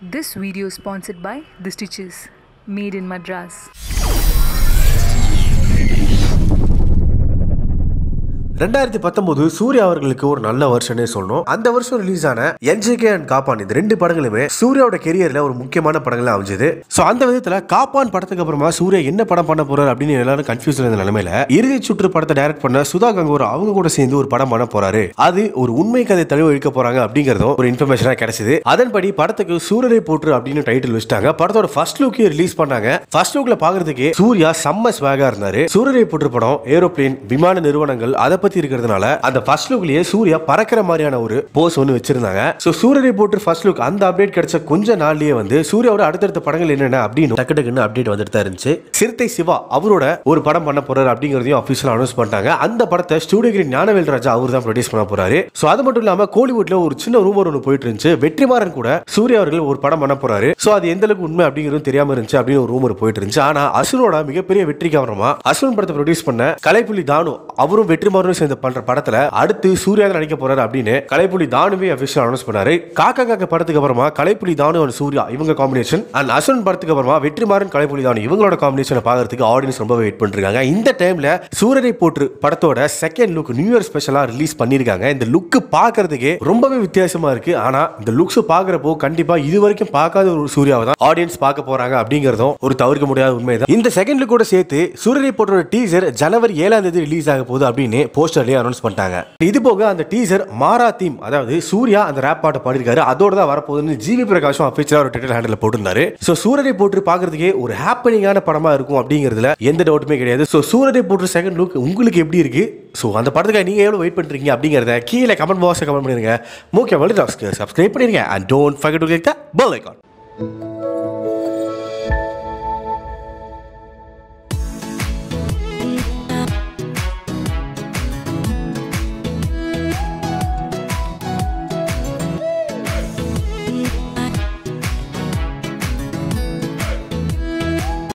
This video is sponsored by The Stitches, made in Madras. ரெண்டாயிரத்தி பத்தொன்பது சூர்யா அவர்களுக்கு ஒரு நல்ல வருஷனே சொல்லணும் அந்த வருஷம் ரிலீஸ் ஆன என்ஜேகே அண்ட் காப்பான் இந்த ரெண்டு படங்களுமே சூர்யாவோட கெரியர்ல ஒரு முக்கியமான படங்களா அமைஞ்சது சோ அந்த விதத்துல காப்பான் படத்துக்கு அப்புறமா சூர்யா என்ன படம் பண்ண போறாரு அப்படின்னு எல்லாரும் கன்ஃபியூஸ் இருந்த நிலைமையில இறுதி சுற்று படத்தை டைரக்ட் பண்ண சுதா கங்கூர் அவங்க கூட சேர்ந்து ஒரு படம் பண்ண போறாரு அது ஒரு உண்மை கதை தழுவ இழுக்க போறாங்க அப்படிங்கறதும் ஒரு இன்ஃபர்மேஷனா கிடைச்சது அதன்படி படத்துக்கு சூரரை போற்று அப்படின்னு டைட்டில் வச்சிட்டாங்க படத்தோட ஃபர்ஸ்ட் லுக்கே ரிலீஸ் பண்ணாங்க ஃபர்ஸ்ட் லுக்ல பாக்குறதுக்கு சூர்யா செம்ம ஸ்வாகா இருந்தாரு சூரரை போற்று படம் ஏரோப்ளேன் விமான நிறுவனங்கள் அதை பத்தி இருக்கிறதுனால அந்த ஃபர்ஸ்ட் லுக்லயே சூர்யா பறக்கிற மாதிரியான ஒரு போஸ் ஒன்று வச்சிருந்தாங்க ஸோ சூரரை போட்டு ஃபர்ஸ்ட் லுக் அந்த அப்டேட் கிடைச்ச கொஞ்ச நாள்லயே வந்து சூர்யாவோட அடுத்தடுத்த படங்கள் என்னென்ன அப்படின்னு டக்கு டக்குன்னு அப்டேட் வந்துட்டு தான் இருந்துச்சு சிறுத்தை சிவா அவரோட ஒரு படம் பண்ண போறாரு அப்படிங்கிறதையும் அஃபீஷியல் அனௌன்ஸ் பண்ணிட்டாங்க அந்த படத்தை ஸ்டூடியோ கிரீன் ஞானவேல் ராஜா அவர் தான் ப்ரொடியூஸ் பண்ண போறாரு ஸோ அது மட்டும் இல்லாம கோலிவுட்ல ஒரு சின்ன ரூமர் ஒன்று போயிட்டு இருந்துச்சு வெற்றிமாறன் கூட சூர்யா அவர்கள் ஒரு படம் பண்ண போறாரு ஸோ அது எந்த அளவுக்கு உண்மை அப்படிங்கிறது தெரியாம இருந்துச்சு அப்படின்னு ஒரு ரூமர் போயிட்டு இருந்துச்சு ஆனா அசுரோட மிகப்பெரிய வெற்றிக்கு அப்புறமா அசுரன் படத்தை ப்ரொடியூஸ் பண்ண கலைப்புலி தானு அவரும் வெற்றிமாறனும் சேர்ந்து பண்ற படத்துல அடுத்து சூர்யா தான் நடிக்க போறாரு அப்படின்னு கலைப்புலி தானுவே அபிஷியல் அனௌன்ஸ் பண்ணாரு காக்கா காக்க படத்துக்கு அப்புறமா கலைப்புலி தானு and சூர்யா இவங்க காம்பினேஷன் அண்ட் அசுரன் படத்துக்கு அப்புறமா வெற்றிமாறன் கலைப்புலி தானு இவங்களோட காம்பினேஷனை பார்க்கறதுக்கு ஆடியன்ஸ் ரொம்ப வெயிட் பண்ணிருக்காங்க இந்த டைம்ல சூரரை போற்று படத்தோட செகண்ட் லுக் நியூ இயர் ஸ்பெஷலா ரிலீஸ் பண்ணிருக்காங்க இந்த லுக் பார்க்கறதுக்கே ரொம்பவே வித்தியாசமா இருக்கு ஆனா இந்த லுக்ஸ் பார்க்கறப்போ கண்டிப்பா இது வரைக்கும் பார்க்காத ஒரு சூர்யாவை தான் ஆடியன்ஸ் பார்க்க போறாங்க அப்படிங்கறதும் ஒரு தவிர்க்க முடியாத உண்மைதான் இந்த செகண்ட் லுக் கூட சேர்த்து சூரரை போற்றோட டீசர் ஜனவரி ஏழாம் தேதி ரிலீஸ் ஆக போகுது அப்படின்னு போஸ்டர்லயே அனௌன்ஸ் பண்ணிட்டாங்க இது போக அந்த டீசர் மாரா தீம் அதாவது சூர்யா அந்த ரேப் பாட்டை பாடிருக்காரு அதோட தான் வரப்போகுதுன்னு ஜிவி பிரகாஷும் அஃபிஷியலா ஒரு ட்விட்டர் ஹேண்டில் போட்டிருந்தாரு ஸோ சூரரை போட்டு பார்க்கறதுக்கே ஒரு ஹாப்பனிங்கான படமா இருக்கும் அப்படிங்கிறதுல எந்த டவுட்டுமே கிடையாது ஸோ சூரரை போட்டு செகண்ட் லுக் உங்களுக்கு எப்படி இருக்கு ஸோ அந்த படத்துக்காக நீங்க எவ்வளவு வெயிட் பண்றீங்க அப்படிங்கிறத கீழே கமெண்ட் பாக்ஸ் கமெண்ட் பண்ணிருங்க முக்கிய வழி சப்ஸ்கிரைப் பண்ணிருங்க and don't forget to click the bell icon